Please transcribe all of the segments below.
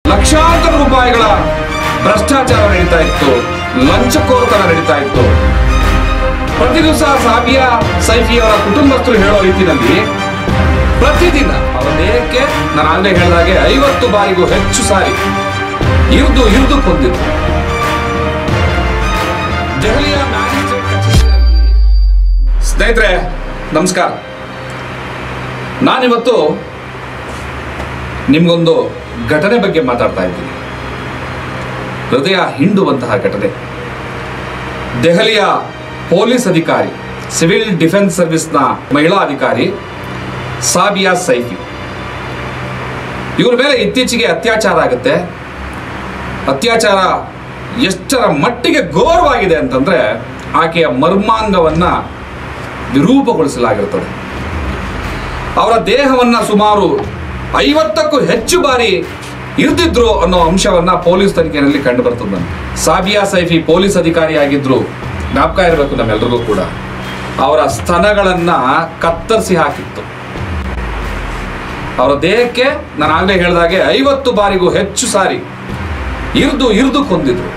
ಲಕ್ಷಾಂತರ ರೂಪಾಯಿಗಳ ಭ್ರಷ್ಟಾಚಾರ ನಡೀತಾ ಇತ್ತು ಲಂಚಕೋರತನ ನಡೀತಾ ಇತ್ತು ಪ್ರತಿ ದಿವಸ ಸಾಬಿಯಾ ಸೈಫಿ ಅವರ ಕುಟುಂಬಸ್ಥರು ಹೇಳೋ ರೀತಿಯಲ್ಲಿ ಪ್ರತಿದಿನ ಅವರ ದೇಹಕ್ಕೆ ನಾನು ಆಗಲೇ ಹೇಳಿದಾಗೆ ಐವತ್ತು ಬಾರಿಗೂ ಹೆಚ್ಚು ಸಾರಿ ಇರ್ದು ಇರ್ದು ಕೊಂದಿದ್ರು ದೆಹಲಿಯ ಮ್ಯಾಜಿಸ್ಟ್ರೇಟ್ ಕಚೇರಿಯಲ್ಲಿ ಸ್ನೇಹಿತರೆ ನಮಸ್ಕಾರ ನಾನಿವತ್ತು ನಿಮ್ಗೊಂದು ಘಟನೆ ಬಗ್ಗೆ ಮಾತಾಡ್ತಾ ಇದ್ದೀನಿ ಹೃದಯ ಹಿಂಡುವಂತಹ ಘಟನೆ ದೆಹಲಿಯ ಪೊಲೀಸ್ ಅಧಿಕಾರಿ ಸಿವಿಲ್ ಡಿಫೆನ್ಸ್ ಸರ್ವಿಸ್ನ ಮಹಿಳಾ ಅಧಿಕಾರಿ ಸಾಬಿಯಾ ಸೈಫಿ ಇವ್ರ ಮೇಲೆ ಇತ್ತೀಚೆಗೆ ಅತ್ಯಾಚಾರ ಆಗುತ್ತೆ ಅತ್ಯಾಚಾರ ಎಷ್ಟರ ಮಟ್ಟಿಗೆ ಘೋರವಾಗಿದೆ ಅಂತಂದ್ರೆ ಆಕೆಯ ಮರ್ಮಾಂಗವನ್ನ ವಿರೂಪಗೊಳಿಸಲಾಗಿರುತ್ತದೆ ಅವರ ದೇಹವನ್ನ ಸುಮಾರು ಐವತ್ತಕ್ಕೂ ಹೆಚ್ಚು ಬಾರಿ ಇರ್ದಿದ್ರು ಅನ್ನೋ ಅಂಶವನ್ನ ಪೊಲೀಸ್ ತನಿಖೆಯಲ್ಲಿ ಕಂಡು ಬರ್ತದೆ ಸಾಬಿಯಾ ಸೈಫಿ ಪೊಲೀಸ್ ಅಧಿಕಾರಿ ಆಗಿದ್ರು ಜ್ಞಾಪಕ ಇರಬೇಕು ನಮ್ಮೆಲ್ರಿಗೂ ಕೂಡ ಅವರ ಸ್ತನಗಳನ್ನ ಕತ್ತರಿಸಿ ಹಾಕಿತ್ತು ಅವರ ದೇಹಕ್ಕೆ ನಾನು ಆಗಲೇ ಹೇಳಿದಾಗೆ ಐವತ್ತು ಬಾರಿಗೂ ಹೆಚ್ಚು ಸಾರಿ ಇರ್ದು ಇರ್ದು ಕೊಂದಿದ್ರು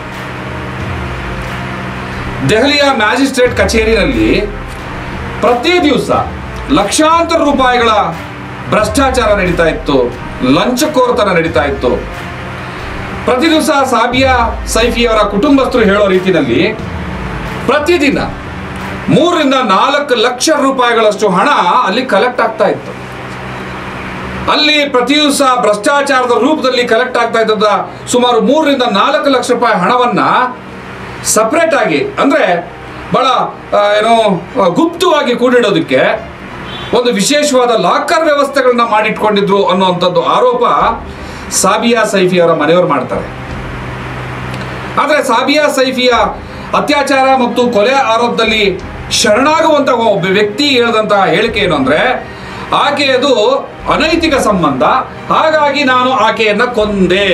ದೆಹಲಿಯ ಮ್ಯಾಜಿಸ್ಟ್ರೇಟ್ ಕಚೇರಿನಲ್ಲಿ ಪ್ರತಿ ದಿವಸ ಲಕ್ಷಾಂತರ ರೂಪಾಯಿಗಳ ಭ್ರಷ್ಟಾಚಾರ ನಡೀತಾ ಇತ್ತು ಲಂಚಕೋರತನ ನಡೀತಾ ಇತ್ತು ಪ್ರತಿ ದಿವಸ ಸಾಬಿಯಾ ಸೈಫಿ ಅವರ ಕುಟುಂಬಸ್ಥರು ಹೇಳೋ ರೀತಿಯಲ್ಲಿ ಪ್ರತಿದಿನ ಮೂರರಿಂದ ನಾಲ್ಕು ಲಕ್ಷ ರೂಪಾಯಿಗಳಷ್ಟು ಹಣ ಅಲ್ಲಿ ಕಲೆಕ್ಟ್ ಆಗ್ತಾ ಇತ್ತು ಅಲ್ಲಿ ಪ್ರತಿ ದಿವಸ ಭ್ರಷ್ಟಾಚಾರದ ರೂಪದಲ್ಲಿ ಕಲೆಕ್ಟ್ ಆಗ್ತಾ ಇದ್ದ ಸುಮಾರು ಮೂರರಿಂದ ನಾಲ್ಕು ಲಕ್ಷ ರೂಪಾಯಿ ಹಣವನ್ನ ಸಪ್ರೇಟ್ ಆಗಿ ಅಂದ್ರೆ ಬಹಳ ಆ, ಏನೋ ಆ, ಗುಪ್ತವಾಗಿ ಕೂಡಿಡೋದಕ್ಕೆ ಒಂದು ವಿಶೇಷವಾದ ಲಾಕರ್ ವ್ಯವಸ್ಥೆಗಳನ್ನ ಮಾಡಿಟ್ಕೊಂಡಿದ್ರು ಅನ್ನುವಂಥದ್ದು ಆರೋಪ ಸಾಬಿಯಾ ಸೈಫಿ ಅವರ ಮನೆಯವರು ಮಾಡ್ತಾರೆ ಆದರೆ ಸಾಬಿಯಾ ಸೈಫಿಯ ಅತ್ಯಾಚಾರ ಮತ್ತು ಕೊಲೆ ಆರೋಪದಲ್ಲಿ ಶರಣಾಗುವಂತಹ ಒಬ್ಬ ವ್ಯಕ್ತಿ ಹೇಳಿದಂತಹ ಹೇಳಿಕೆ ಏನು ಅಂದ್ರೆ ಆಕೆಯದು ಅನೈತಿಕ ಸಂಬಂಧ ಹಾಗಾಗಿ ನಾನು ಆಕೆಯನ್ನ ಕೊಂದೆ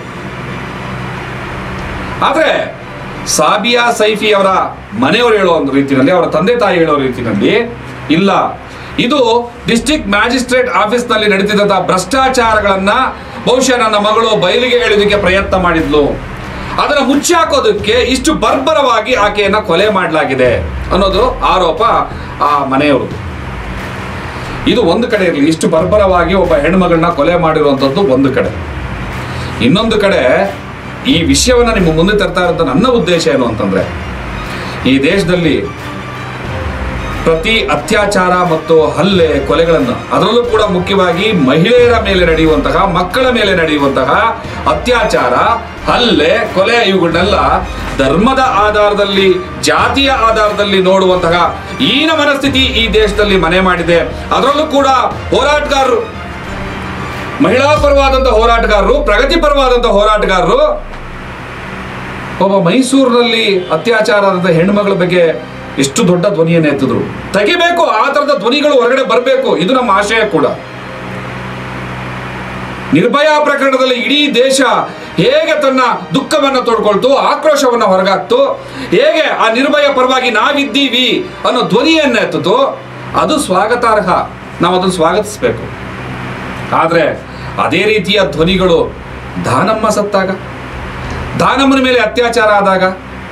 ಆದ್ರೆ ಸಾಬಿಯಾ ಸೈಫಿ ಅವರ ಮನೆಯವರು ಹೇಳೋ ಒಂದು ರೀತಿಯಲ್ಲಿ ಅವರ ತಂದೆ ತಾಯಿ ಹೇಳೋ ರೀತಿಯಲ್ಲಿ ಇಲ್ಲ ಇದು ಡಿಸ್ಟ್ರಿಕ್ಟ್ ಮ್ಯಾಜಿಸ್ಟ್ರೇಟ್ ಆಫೀಸ್ನಲ್ಲಿ ನಡೀತಿದ್ದಂತಹ ಭ್ರಷ್ಟಾಚಾರಗಳನ್ನ ಬಹುಶಃ ನನ್ನ ಮಗಳು ಬಯಲಿಗೆ ಎಳೆಯೋದಕ್ಕೆ ಪ್ರಯತ್ನ ಮಾಡಿದ್ಲು ಅದನ್ನ ಮುಚ್ಚಾಕೋದಕ್ಕೆ ಇಷ್ಟು ಬರ್ಬರವಾಗಿ ಆಕೆಯನ್ನ ಕೊಲೆ ಮಾಡಲಾಗಿದೆ ಅನ್ನೋದು ಆರೋಪ ಆ ಮನೆಯವರು ಇದು ಒಂದು ಕಡೆ ಇರಲಿ ಇಷ್ಟು ಬರ್ಬರವಾಗಿ ಒಬ್ಬ ಹೆಣ್ಮಗಳನ್ನ ಕೊಲೆ ಮಾಡಿರುವಂಥದ್ದು ಒಂದು ಕಡೆ ಇನ್ನೊಂದು ಕಡೆ ಈ ವಿಷಯವನ್ನ ನಿಮ್ಮ ಮುಂದೆ ತರ್ತಾ ಇರೋಂಥ ನನ್ನ ಉದ್ದೇಶ ಏನು ಅಂತಂದ್ರೆ ಈ ದೇಶದಲ್ಲಿ ಪ್ರತಿ ಅತ್ಯಾಚಾರ ಮತ್ತು ಹಲ್ಲೆ ಕೊಲೆಗಳನ್ನು ಅದರಲ್ಲೂ ಕೂಡ ಮುಖ್ಯವಾಗಿ ಮಹಿಳೆಯರ ಮೇಲೆ ನಡೆಯುವಂತಹ ಮಕ್ಕಳ ಮೇಲೆ ನಡೆಯುವಂತಹ ಅತ್ಯಾಚಾರ ಹಲ್ಲೆ ಕೊಲೆ ಇವುಗಳನ್ನೆಲ್ಲ ಧರ್ಮದ ಆಧಾರದಲ್ಲಿ ಜಾತಿಯ ಆಧಾರದಲ್ಲಿ ನೋಡುವಂತಹ ಈನ ಮನಸ್ಥಿತಿ ಈ ದೇಶದಲ್ಲಿ ಮನೆ ಮಾಡಿದೆ ಅದರಲ್ಲೂ ಕೂಡ ಹೋರಾಟಗಾರರು ಮಹಿಳಾ ಪರವಾದಂತಹ ಹೋರಾಟಗಾರರು ಪ್ರಗತಿಪರವಾದಂತಹ ಹೋರಾಟಗಾರರು ಒಬ್ಬ ಮೈಸೂರಿನಲ್ಲಿ ಅತ್ಯಾಚಾರ ಆದಂತಹ ಹೆಣ್ಮಗಳ ಬಗ್ಗೆ ಎಷ್ಟು ದೊಡ್ಡ ಧ್ವನಿಯನ್ನು ಎತ್ತಿದ್ರು ತೆಗಿಬೇಕು ಆ ತರದ ಧ್ವನಿಗಳು ಹೊರಗಡೆ ಬರಬೇಕು ಇದು ನಮ್ಮ ಆಶಯ ಕೂಡ ನಿರ್ಭಯ ಪ್ರಕರಣದಲ್ಲಿ ಇಡೀ ದೇಶ ಹೇಗೆ ತನ್ನ ದುಃಖವನ್ನ ತೋಡ್ಕೊಳ್ತು ಆಕ್ರೋಶವನ್ನ ಹೊರಗಾಕ್ತು ಹೇಗೆ ಆ ನಿರ್ಭಯ ಪರವಾಗಿ ನಾವಿದ್ದೀವಿ ಅನ್ನೋ ಧ್ವನಿಯನ್ನ ಎತ್ತಿತು ಅದು ಸ್ವಾಗತಾರ್ಹ ನಾವು ಅದನ್ನು ಸ್ವಾಗತಿಸಬೇಕು ಆದ್ರೆ ಅದೇ ರೀತಿಯ ಧ್ವನಿಗಳು ದಾನಮ್ಮ ಸತ್ತಾಗ ದಾನಮ್ಮನ ಮೇಲೆ ಅತ್ಯಾಚಾರ ಆದಾಗ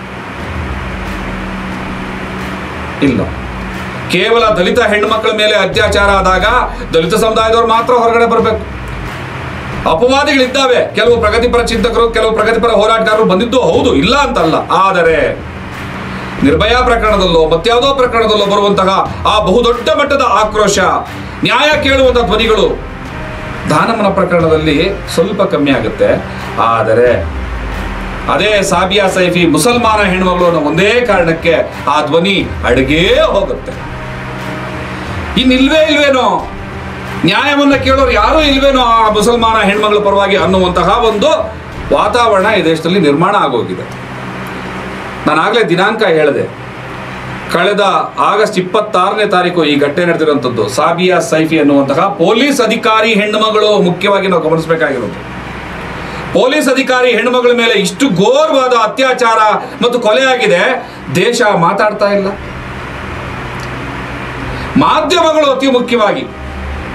ಇಲ್ಲ ಕೇವಲ ದಲಿತ ಹೆಣ್ಮಕ್ಳ ಮೇಲೆ ಅತ್ಯಾಚಾರ ಆದಾಗ ದಲಿತ ಸಮುದಾಯದವರು ಮಾತ್ರ ಹೊರಗಡೆ ಬರಬೇಕು ಅಪವಾದಿಗಳಿದ್ದಾವೆ ಕೆಲವು ಪ್ರಗತಿಪರ ಚಿಂತಕರು ಕೆಲವು ಪ್ರಗತಿಪರ ಹೋರಾಟಗಾರರು ಬಂದಿದ್ದು ಹೌದು ಇಲ್ಲ ಅಂತಲ್ಲ ಆದರೆ ನಿರ್ಭಯಾ ಪ್ರಕರಣದಲ್ಲೋ ಮತ್ಯಾವುದೋ ಪ್ರಕರಣದಲ್ಲೋ ಬರುವಂತಹ ಆ ಬಹುದೊಡ್ಡ ಮಟ್ಟದ ಆಕ್ರೋಶ ನ್ಯಾಯ ಕೇಳುವಂತಹ ಧ್ವನಿಗಳು ದಾನಮ್ಮನ ಪ್ರಕರಣದಲ್ಲಿ ಸ್ವಲ್ಪ ಕಮ್ಮಿ ಆಗುತ್ತೆ ಆದರೆ ಅದೇ ಸಾಬಿಯಾ ಸೈಫಿ ಮುಸಲ್ಮಾನ ಹೆಣ್ಮಗಳು ಅನ್ನೋ ಒಂದೇ ಕಾರಣಕ್ಕೆ ಆ ಧ್ವನಿ ಅಡುಗೇ ಹೋಗುತ್ತೆ ಇನ್ನಿಲ್ವೇ ಇಲ್ವೇನೋ ನ್ಯಾಯವನ್ನ ಕೇಳೋರು ಯಾರೂ ಇಲ್ವೇನೋ ಆ ಮುಸಲ್ಮಾನ ಹೆಣ್ಮಗಳ ಪರವಾಗಿ ಅನ್ನುವಂತಹ ಒಂದು ವಾತಾವರಣ ಈ ದೇಶದಲ್ಲಿ ನಿರ್ಮಾಣ ಆಗೋಗಿದೆ ನಾನು ಆಗಲೇ ದಿನಾಂಕ ಹೇಳಿದೆ ಕಳೆದ ಆಗಸ್ಟ್ ಇಪ್ಪತ್ತಾರನೇ ತಾರೀಕು ಈ ಘಟನೆ ನಡೆದಿರುವಂಥದ್ದು ಸಾಬಿಯಾ ಸೈಫಿ ಅನ್ನುವಂತಹ ಪೊಲೀಸ್ ಅಧಿಕಾರಿ ಹೆಣ್ಣುಮಗಳು ಮುಖ್ಯವಾಗಿ ನಾವು ಗಮನಿಸಬೇಕಾಗಿರೋದು ಪೊಲೀಸ್ ಅಧಿಕಾರಿ ಹೆಣ್ಣುಮಗಳ ಮೇಲೆ ಇಷ್ಟು ಘೋರವಾದ ಅತ್ಯಾಚಾರ ಮತ್ತು ಕೊಲೆ ಆಗಿದೆ ದೇಶ ಮಾತಾಡ್ತಾ ಇಲ್ಲ ಮಾಧ್ಯಮಗಳು ಅತಿ ಮುಖ್ಯವಾಗಿ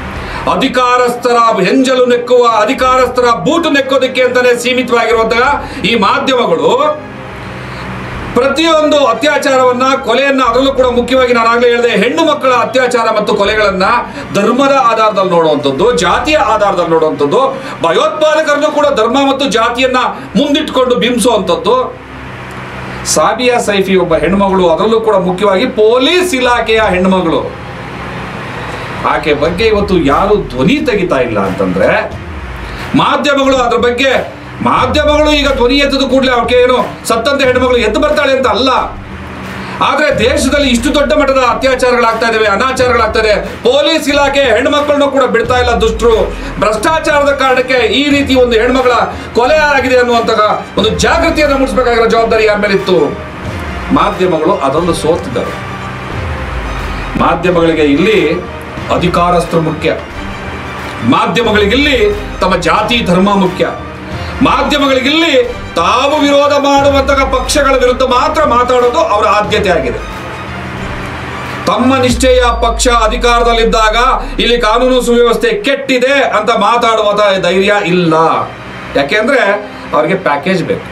ಅಧಿಕಾರಸ್ಥರ ಹೆಂಜಲು ನೆಕ್ಕುವ ಅಧಿಕಾರಸ್ಥರ ಬೂಟು ನೆಕ್ಕೋದಕ್ಕೆ ಅಂತಾನೆ ಸೀಮಿತವಾಗಿರುವಂತಹ ಈ ಮಾಧ್ಯಮಗಳು ಪ್ರತಿಯೊಂದು ಅತ್ಯಾಚಾರವನ್ನ ಕೊಲೆಯನ್ನ ಅದರಲ್ಲೂ ಕೂಡ ಮುಖ್ಯವಾಗಿ ನಾನು ಆಗ್ಲೇ ಹೇಳಿದೆ ಹೆಣ್ಣು ಮಕ್ಕಳ ಅತ್ಯಾಚಾರ ಮತ್ತು ಕೊಲೆಗಳನ್ನ ಧರ್ಮದ ಆಧಾರದಲ್ಲಿ ನೋಡುವಂಥದ್ದು ಜಾತಿಯ ಆಧಾರದಲ್ಲಿ ನೋಡುವಂಥದ್ದು ಭಯೋತ್ಪಾದಕರನ್ನು ಕೂಡ ಧರ್ಮ ಮತ್ತು ಜಾತಿಯನ್ನ ಮುಂದಿಟ್ಕೊಂಡು ಬಿಂಬಿಸುವಂಥದ್ದು ಸಾಬಿಯಾ ಸೈಫಿ ಒಬ್ಬ ಹೆಣ್ಮಗಳು ಅದರಲ್ಲೂ ಕೂಡ ಮುಖ್ಯವಾಗಿ ಪೊಲೀಸ್ ಇಲಾಖೆಯ ಹೆಣ್ಮಗಳು ಆಕೆ ಬಗ್ಗೆ ಇವತ್ತು ಯಾರು ಧ್ವನಿ ತೆಗಿತಾ ಇಲ್ಲ ಅಂತಂದ್ರೆ ಮಾಧ್ಯಮಗಳು ಅದ್ರ ಬಗ್ಗೆ ಮಾಧ್ಯಮಗಳು ಈಗ ಧ್ವನಿ ಎತ್ತದ ಕೂಡಲೇ ಅವಕ್ಕೆ ಏನು ಸತ್ತಂತೆ ಹೆಣ್ಮಗಳು ಎದ್ದು ಬರ್ತಾಳೆ ಅಂತ ಅಲ್ಲ ಆದ್ರೆ ದೇಶದಲ್ಲಿ ಇಷ್ಟು ದೊಡ್ಡ ಮಟ್ಟದ ಅತ್ಯಾಚಾರಗಳಾಗ್ತಾ ಇದಾವೆ ಅನಾಚಾರಗಳಾಗ್ತಾ ಇದೆ ಪೊಲೀಸ್ ಇಲಾಖೆ ಹೆಣ್ಮಕ್ಳನ್ನು ಕೂಡ ಬಿಡ್ತಾ ಇಲ್ಲ ದುಷ್ಟರು ಭ್ರಷ್ಟಾಚಾರದ ಕಾರಣಕ್ಕೆ ಈ ರೀತಿ ಒಂದು ಹೆಣ್ಮಗಳ ಕೊಲೆ ಆಗಿದೆ ಅನ್ನುವಂತಹ ಒಂದು ಜಾಗೃತಿಯನ್ನು ಮೂಡಿಸಬೇಕಾಗಿರೋ ಜವಾಬ್ದಾರಿ ಯಾರ ಮೇಲೆ ಇತ್ತು ಮಾಧ್ಯಮಗಳು ಅದನ್ನು ಸೋತಿದ್ದಾರೆ ಮಾಧ್ಯಮಗಳಿಗೆ ಇಲ್ಲಿ ಅಧಿಕಾರಸ್ಥರು ಮುಖ್ಯ ಮಾಧ್ಯಮಗಳಿಗಿಲ್ಲಿ ತಮ್ಮ ಜಾತಿ ಧರ್ಮ ಮುಖ್ಯ ಮಾಧ್ಯಮಗಳಿಗಿಲ್ಲಿ ತಾವು ವಿರೋಧ ಮಾಡುವಂತಹ ಪಕ್ಷಗಳ ವಿರುದ್ಧ ಮಾತ್ರ ಮಾತಾಡೋದು ಅವರ ಆದ್ಯತೆ ಆಗಿದೆ ತಮ್ಮ ನಿಶ್ಚಯ ಪಕ್ಷ ಅಧಿಕಾರದಲ್ಲಿದ್ದಾಗ ಇಲ್ಲಿ ಕಾನೂನು ಸುವ್ಯವಸ್ಥೆ ಕೆಟ್ಟಿದೆ ಅಂತ ಮಾತಾಡುವ ದ- ಧೈರ್ಯ ಇಲ್ಲ ಯಾಕೆಂದ್ರೆ ಅವರಿಗೆ ಪ್ಯಾಕೇಜ್ ಬೇಕು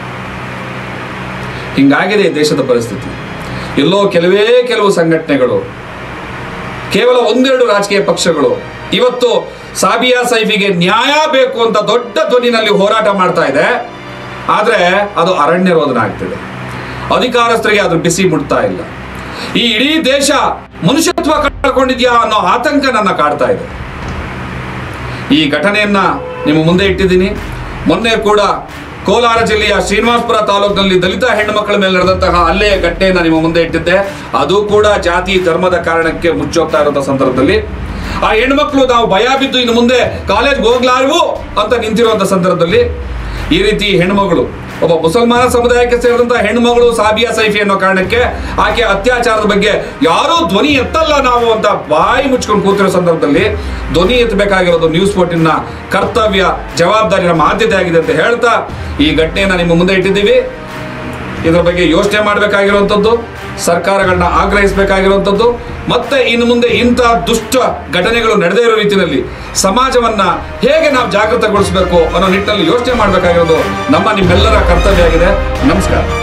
ಹಿಂಗಾಗಿದೆ ಈ ದೇಶದ ಪರಿಸ್ಥಿತಿ ಎಲ್ಲೋ ಕೆಲವೇ ಕೆಲವು ಸಂಘಟನೆಗಳು ಕೇವಲ ಒಂದೆರಡು ರಾಜಕೀಯ ಪಕ್ಷಗಳು ಇವತ್ತು ಸಾಬಿಯಾ ಸೈಫಿಗೆ ನ್ಯಾಯ ಬೇಕು ಅಂತ ದೊಡ್ಡ ಧ್ವನಿನಲ್ಲಿ ಹೋರಾಟ ಮಾಡ್ತಾ ಇದೆ ಆದ್ರೆ ಅದು ಅರಣ್ಯ ರೋದನ ಆಗ್ತಿದೆ ಅಧಿಕಾರಸ್ಥರಿಗೆ ಅದು ಬಿಸಿ ಮುಟ್ತಾ ಇಲ್ಲ ಈ ಇಡೀ ದೇಶ ಮನುಷ್ಯತ್ವ ಕಳ್ಕೊಂಡಿದ್ಯಾ ಅನ್ನೋ ಆತಂಕ ನನ್ನ ಕಾಡ್ತಾ ಇದೆ ಈ ಘಟನೆಯನ್ನ ನಿಮ್ಮ ಮುಂದೆ ಇಟ್ಟಿದ್ದೀನಿ ಮೊನ್ನೆ ಕೂಡ ಕೋಲಾರ ಜಿಲ್ಲೆಯ ಶ್ರೀನಿವಾಸಪುರ ತಾಲೂಕಿನಲ್ಲಿ ದಲಿತ ಹೆಣ್ಣು ಮಕ್ಕಳ ಮೇಲೆ ನಡೆದಂತಹ ಹಲ್ಲೆಯ ಘಟನೆಯನ್ನ ನಿಮ್ಮ ಮುಂದೆ ಇಟ್ಟಿದ್ದೆ ಅದು ಕೂಡ ಜಾತಿ ಧರ್ಮದ ಕಾರಣಕ್ಕೆ ಮುಚ್ಚೋಗ್ತಾ ಇರುವಂತಹ ಸಂದರ್ಭದಲ್ಲಿ ಆ ಹೆಣ್ಮಕ್ಳು ನಾವು ಭಯ ಬಿದ್ದು ಇನ್ನು ಮುಂದೆ ಕಾಲೇಜ್ಗೆ ಹೋಗ್ಲಾರ್ವು ಅಂತ ನಿಂತಿರುವಂತಹ ಸಂದರ್ಭದಲ್ಲಿ ಈ ರೀತಿ ಹೆಣ್ಮಗಳು ಒಬ್ಬ ಮುಸಲ್ಮಾನ ಸಮುದಾಯಕ್ಕೆ ಸೇರಿದಂತಹ ಹೆಣ್ಮಗಳು ಸಾಬಿಯಾ ಸೈಫಿ ಅನ್ನೋ ಕಾರಣಕ್ಕೆ ಆಕೆ ಅತ್ಯಾಚಾರದ ಬಗ್ಗೆ ಯಾರೂ ಧ್ವನಿ ಎತ್ತಲ್ಲ ನಾವು ಅಂತ ಬಾಯಿ ಮುಚ್ಕೊಂಡು ಕೂತಿರೋ ಸಂದರ್ಭದಲ್ಲಿ ಧ್ವನಿ ಎತ್ತಬೇಕಾಗಿರೋದು ನ್ಯೂಸ್ ಫೋರ್ಟಿನ ಕರ್ತವ್ಯ ಜವಾಬ್ದಾರಿ ನಮ್ಮ ಆದ್ಯತೆ ಆಗಿದೆ ಅಂತ ಹೇಳ್ತಾ ಈ ಘಟನೆಯನ್ನ ನಿಮ್ಮ ಮುಂದೆ ಇಟ್ಟಿದ್ದೀವಿ ಇದರ ಬಗ್ಗೆ ಯೋಚನೆ ಮಾಡಬೇಕಾಗಿರುವಂಥದ್ದು ಸರ್ಕಾರಗಳನ್ನ ಆಗ್ರಹಿಸಬೇಕಾಗಿರುವಂಥದ್ದು ಮತ್ತೆ ಇನ್ನು ಮುಂದೆ ಇಂಥ ದುಷ್ಟ ಘಟನೆಗಳು ನಡೆದೇ ಇರೋ ರೀತಿಯಲ್ಲಿ ಸಮಾಜವನ್ನ ಹೇಗೆ ನಾವು ಜಾಗೃತಗೊಳಿಸಬೇಕು ಅನ್ನೋ ನಿಟ್ಟಿನಲ್ಲಿ ಯೋಚನೆ ಮಾಡಬೇಕಾಗಿರೋದು ನಮ್ಮ ನಿಮ್ಮೆಲ್ಲರ ಕರ್ತವ್ಯ ಆಗಿದೆ ನಮಸ್ಕಾರ